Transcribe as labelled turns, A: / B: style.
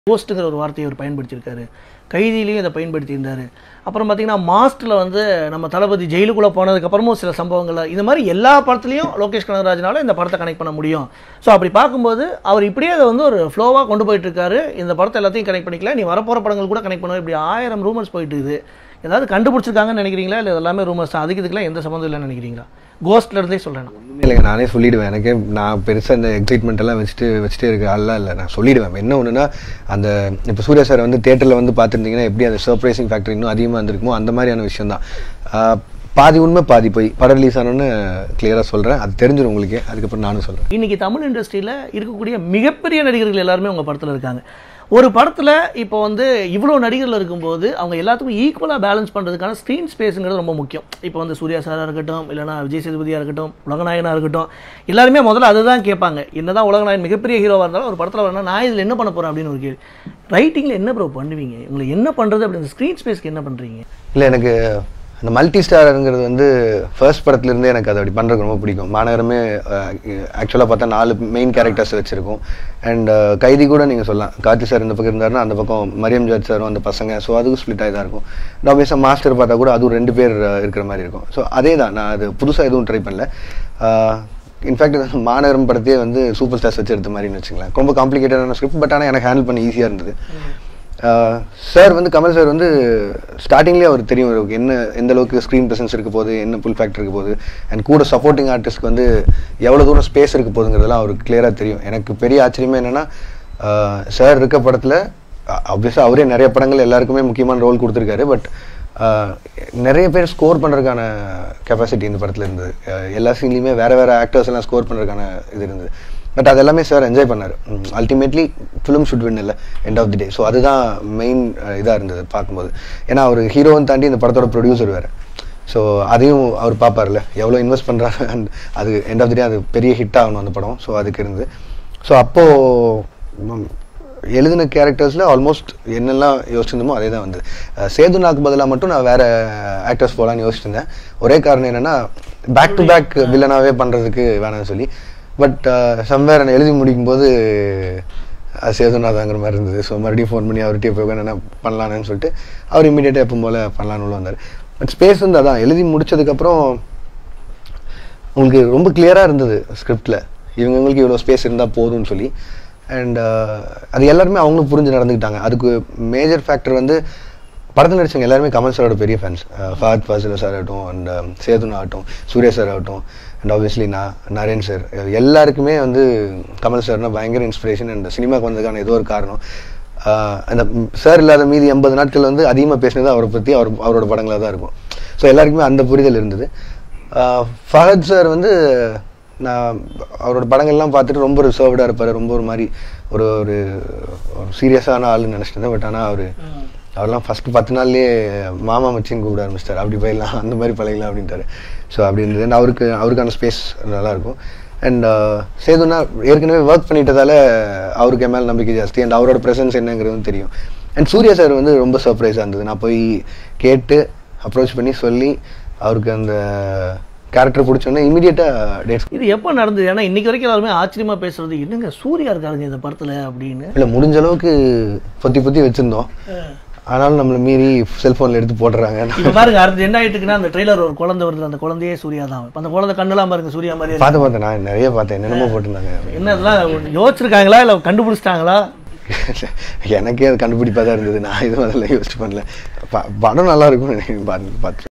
A: போஸ்ட்டுங்கிற ஒரு வார்த்தையை அவர் பயன்படுத்தியிருக்காரு கைதியிலையும் இதை பயன்படுத்தியிருந்தார் அப்புறம் பார்த்தீங்கன்னா மாஸ்டரில் வந்து நம்ம தளபதி ஜெயிலுக்குள்ளே போனதுக்கப்புறமும் சில சம்பவங்கள் இந்த மாதிரி எல்லா படத்துலையும் லோகேஷ் கனகராஜனால இந்த படத்தை கனெக்ட் பண்ண முடியும் ஸோ அப்படி பார்க்கும்போது அவர் இப்படியே அதை வந்து ஒரு ஃப்ளோவாக கொண்டு போயிட்டு இருக்காரு இந்த படத்தை எல்லாத்தையும் கனெக்ட் பண்ணிக்கல நீ வரப்போகிற படங்கள் கூட கனெக்ட் பண்ணுவோம் இப்படி ஆயிரம் ரூமர்ஸ் போயிட்டு இருக்குது ஏதாவது கண்டுபிடிச்சிருக்காங்கன்னு நினைக்கிறீங்களா இல்லை எல்லாமே ரூமர்ஸ் தான் அதுக்கு இதுக்கெல்லாம் எந்த சம்மந்தம் இல்லைன்னு நினைக்கிறீங்களா கோஸ்ட்ல இருந்தே சொல்கிறேன் நான்
B: ஒன்றுமே இல்லைங்க நானே சொல்லிடுவேன் எனக்கே நான் பெருசாக இந்த எக்ஸைட்மெண்ட் எல்லாம் வச்சுட்டு வச்சுட்டே இருக்க ஆள்லாம் இல்லை நான் சொல்லிடுவேன் என்ன ஒன்றுனா அந்த இப்போ சூர்யா சார் வந்து தேட்டரில் வந்து பார்த்துருந்தீங்கன்னா எப்படி அந்த சர்ப்ரைசிங் ஃபேக்டர் இன்னும் அதிகமாக இருந்திருக்குமோ அந்த மாதிரியான விஷயம் தான் பாதி உண்மை பாதி போய் படம் ரிலீஸ் ஆனோன்னு கிளியராக சொல்கிறேன் அது தெரிஞ்சிடும் உங்களுக்கே அதுக்கப்புறம் நானும் சொல்கிறேன்
A: இன்னைக்கு தமிழ் இண்டஸ்ட்ரியில் இருக்கக்கூடிய மிகப்பெரிய நடிகர்கள் எல்லாருமே உங்கள் படத்தில் இருக்காங்க ஒரு படத்தில் இப்போ வந்து இவ்வளோ நடிகர்கள் இருக்கும்போது அவங்க எல்லாத்துக்கும் ஈக்குவலாக பேலன்ஸ் பண்ணுறதுக்கான ஸ்க்ரீன் ஸ்பேஸுங்கிறது ரொம்ப முக்கியம் இப்போ வந்து சூர்யா சாராக இருக்கட்டும் இல்லைனா விஜய் சேதுபதியாக இருக்கட்டும் உலகநாயகனாக இருக்கட்டும் எல்லாருமே முதல்ல அதுதான் கேட்பாங்க என்னதான் உலகநாயகன் மிகப்பெரிய ஹீரோவாக இருந்தாலும் ஒரு படத்தில் வரணும் நான் இதில் என்ன பண்ண போகிறேன் அப்படின்னு ஒரு கேள்வி ரைட்டிங்கில் என்ன ப்ரோ பண்ணுவீங்க உங்களுக்கு என்ன பண்ணுறது அப்படின்னு ஸ்க்ரீன் ஸ்பேஸ்க்கு என்ன பண்ணுறீங்க
B: இல்லை எனக்கு அந்த மல்டி ஸ்டாருங்கிறது வந்து ஃபர்ஸ்ட் படத்துலேருந்தே எனக்கு அது அப்படி பண்ணுறதுக்கு ரொம்ப பிடிக்கும் மாநகரமே ஆக்சுவலாக பார்த்தா நாலு மெயின் கேரக்டர்ஸ் வச்சுருக்கோம் அண்ட் கைதி கூட நீங்கள் சொல்லலாம் கார்த்தி சார் இந்த பக்கம் இருந்தாருன்னா அந்த பக்கம் மரியம் ஜார்ஜ் சாரும் அந்த பசங்க ஸோ அதுக்கும் ஸ்ப்ளிட் ஆகி தான் இருக்கும் ஆப்வியஸாக மாஸ்டர் பார்த்தா கூட அதுவும் ரெண்டு பேர் அஹ், இருக்கிற மாதிரி இருக்கும் ஸோ அதே தான் நான் அது புதுசாக எதுவும் ட்ரை பண்ணல இன்ஃபேக்ட் மாநகரம் படத்தையே வந்து சூப்பர் ஸ்டார்ஸ் வச்சு எடுத்த மாதிரின்னு வச்சுங்களேன் ரொம்ப காம்ப்ளிகேட்டடான ஸ்கிரிப்ட் பட் ஆனால் எனக்கு ஹேண்டில் பண்ண ஈஸியாக இருந்தது சார் வந்து கமல் சார் வந்து ஸ்டார்டிங்லேயே அவர் தெரியும் அவருக்கு என்ன எந்த அளவுக்கு ஸ்க்ரீன் ப்ரெசன்ஸ் இருக்க போகுது என்ன புல் ஃபேக்டர் இருக்க போகுது அண்ட் கூட சப்போர்ட்டிங் ஆர்டிஸ்ட்க்கு வந்து எவ்வளோ தூரம் ஸ்பேஸ் இருக்க போகுதுங்கிறதெல்லாம் அவருக்கு கிளியராக தெரியும் எனக்கு பெரிய ஆச்சரியமே என்னென்னா சார் இருக்க படத்தில் ஆப்வியஸாக அவரே நிறைய படங்கள் எல்லாருக்குமே முக்கியமான ரோல் கொடுத்துருக்காரு பட் நிறைய பேர் ஸ்கோர் பண்ணுறதுக்கான கெப்பாசிட்டி இந்த படத்தில் இருந்தது அஹ் எல்லா சீன்லையுமே வேறு வேறு ஆக்டர்ஸ் எல்லாம் ஸ்கோர் பண்ணுறதுக்கான இது இருந்தது பட் அது எல்லாமே சார் என்ஜாய் பண்ணார் அல்டிமேட்லி ஃபிலிம் ஷுட் வின் இல்லை end of the day so அதுதான் மெயின் இதாக இருந்தது பார்க்கும்போது ஏன்னா அவர் ஹீரோவை தாண்டி இந்த படத்தோட ப்ரொடியூசர் வேறு ஸோ அதையும் அவர் பார்ப்பார்ல எவ்வளோ இன்வெஸ்ட் பண்ணுறாரு அண்ட் அது எண்ட் ஆஃப் தி டே அது பெரிய ஹிட் ஆகணும் அந்த படம் ஸோ அதுக்கு இருந்தது ஸோ அப்போது எழுதின கேரக்டர்ஸில் ஆல்மோஸ்ட் என்னெல்லாம் யோசிச்சிருந்தோமோ அதே தான் வந்தது அஹ் சேதுனாக்கு பதிலாக மட்டும் நான் வேற ஆக்டர்ஸ் போகலான்னு யோசிச்சிட்டு இருந்தேன் ஒரே காரணம் என்னென்னா பேக் டு பேக் வில்லனாகவே பண்ணுறதுக்கு வேணாம்னு சொல்லி பட் சம்வேர் நான் எழுதி முடிக்கும்போது அது சேதுநாதாங்கிற மாதிரி இருந்தது ஸோ மறுபடியும் ஃபோன் பண்ணி அவர்கிட்ட போய் என்ன பண்ணலான்னு சொல்லிட்டு அவர் இமீடியட்டாக எப்பவும் போல் பண்ணலான்னு உள்ள வந்தார் பட் ஸ்பேஸ் வந்து அதான் எழுதி முடிச்சதுக்கப்புறம் உங்களுக்கு ரொம்ப கிளியராக இருந்தது ஸ்கிரிப்டில் இவங்களுக்கு இவ்வளோ ஸ்பேஸ் இருந்தால் போதும்னு சொல்லி அண்ட் அது எல்லாருமே அவங்களும் புரிஞ்சு நடந்துக்கிட்டாங்க அதுக்கு மேஜர் ஃபேக்டர் வந்து படத்தில் நடிச்சவங்க எல்லாருமே கமல் சாரோட பெரிய ஃபேன்ஸ் ஃபஹத் ஃபாசில் சார் ஆகட்டும் அண்ட் சேதுனா ஆகட்டும் சூர்யா சார் ஆகட்டும் அண்ட் ஆப்வியஸ்லி நான் நரேன் சார் எல்லாருக்குமே வந்து கமல் சார்னா பயங்கர இன்ஸ்பிரேஷன் அண்ட் சினிமாக்கு வந்ததுக்கான ஏதோ ஒரு காரணம் ஆஹ் அந்த சார் இல்லாத மீதி எண்பது நாட்கள் வந்து அதிகமாக பேசினது அவரை பற்றி அவர் அவரோட படங்களாக தான் இருக்கும் ஸோ எல்லாருக்குமே அந்த புரிதல் இருந்தது ஆஹ் ஃபஹத் சார் வந்து நான் அவரோட படங்கள்லாம் பார்த்துட்டு ரொம்ப ரிசர்வ்டாக இருப்பார் ரொம்ப ஒரு மாதிரி ஒரு ஒரு ஒரு சீரியஸான ஆளுன்னு நினச்சிட்டு பட் ஆனால் அவர் அவர்லாம் ஃபஸ்ட்டு பத்து நாள்லயே மாமா மச்சின்னு கூப்பிட ஆரம்பிச்சிட்டார் அப்படி போயிடலாம் அந்த மாதிரி பழகலாம் அப்படின்ட்டாரு ஸோ அப்படி இருந்தது And அவருக்கு அவருக்கான ஸ்பேஸ் நல்லாயிருக்கும் அண்ட் சேதுனா ஏற்கனவே ஒர்க் பண்ணிட்டதால அவருக்கு என் மேலே நம்பிக்கை ஜாஸ்தி அண்ட் அவரோட ப்ரெசன்ஸ் என்னங்கிறதும் தெரியும் அண்ட் சூர்யா சார் வந்து ரொம்ப சர்ப்ரைஸாக இருந்தது நான் போய் கேட்டு அப்ரோச் பண்ணி சொல்லி அவருக்கு அந்த கேரக்டர் பிடிச்சோன்னே இமீடியட்டாக டேட்ஸ்
A: இது எப்போ நடந்தது ஏன்னா இன்னைக்கு வரைக்கும் எல்லாருமே ஆச்சரியமா பேசுறது என்னங்க சூர்யா இருக்காருங்க இந்த படத்தில் அப்படின்னு
B: இல்லை முடிஞ்ச அளவுக்கு பொத்தி பொத்தி வச்சுருந்தோம் ஆனாலும் நம்மளை மீறி செல்ஃபோனில் எடுத்து போடுறாங்க
A: இப்ப பாருங்க அடுத்து என்ன ஆயிட்டு இருக்குன்னா அந்த ட்ரெய்லர் ஒரு குழந்தை வருது அந்த குழந்தையே சூர்யா தான் இப்ப அந்த குழந்தை கண்ணெல்லாம் பாருங்க சூர்யா மாதிரி இருக்கு.
B: பார்த்து பார்த்தேன் நான் நிறைய பார்த்தேன் என்னென்னமோ போட்டிருந்தாங்க
A: என்ன இதெல்லாம் யோசிச்சிருக்காங்களா இல்ல கண்டுபிடிச்சிட்டாங்களா
B: எனக்கே அது கண்டுபிடிப்பாக தான் இருந்தது நான் எதுவும் அதெல்லாம் யோசிச்சு பண்ணல ப- படம் நல்லா இருக்கும் பார்த்து பார்த்து